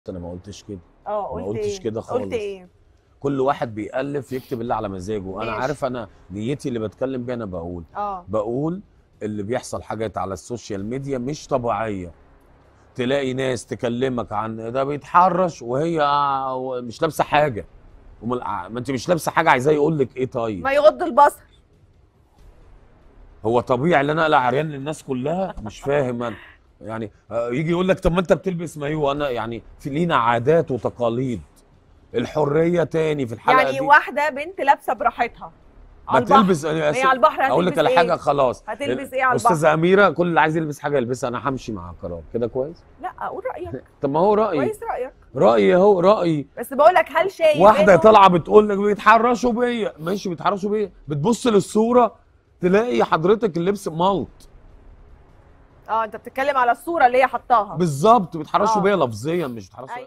انا ما قلتش كده اه قلت قلتش ايه كده قلت خالص. ايه كل واحد بيألف يكتب اللي على مزاجه انا ماشي. عارف انا نيتي اللي بتكلم بيها انا بقول اه بقول اللي بيحصل حاجات على السوشيال ميديا مش طبيعيه تلاقي ناس تكلمك عن ده بيتحرش وهي آه، مش لابسه حاجه ومل- آه، ما انت مش لابسه حاجه عايزاه يقول لك ايه طيب ما يغض البصر هو طبيعي ان انا اقلع عريان للناس كلها مش فاهم انا يعني آه، يجي يقول لك طب ما انت بتلبس مايو انا يعني في لينا عادات وتقاليد الحريه تاني في الحلقه يعني دي واحده بنت لابسه براحتها ما على البحر تلبس هي على البحر اقول لك هتلبس على ايه؟ حاجه خلاص هتلبس ايه على البحر استاذه اميره كل اللي عايز يلبس حاجه يلبسها انا همشي مع قرار كده كويس لا قول رايك طب ما هو رايي كويس رايك رايي اهو رايي بس بقول لك هل شايف واحده إنه- طالعه بتقول لك بيتحرشوا بيا ماشي بيتحرشوا بيا بتبص للصوره تلاقي حضرتك اللبس ملط اه انت بتتكلم على الصوره اللي هي حطاها بالظبط بيتحرشوا آه. بيا لفظيا مش بيتحرشوا أيوة.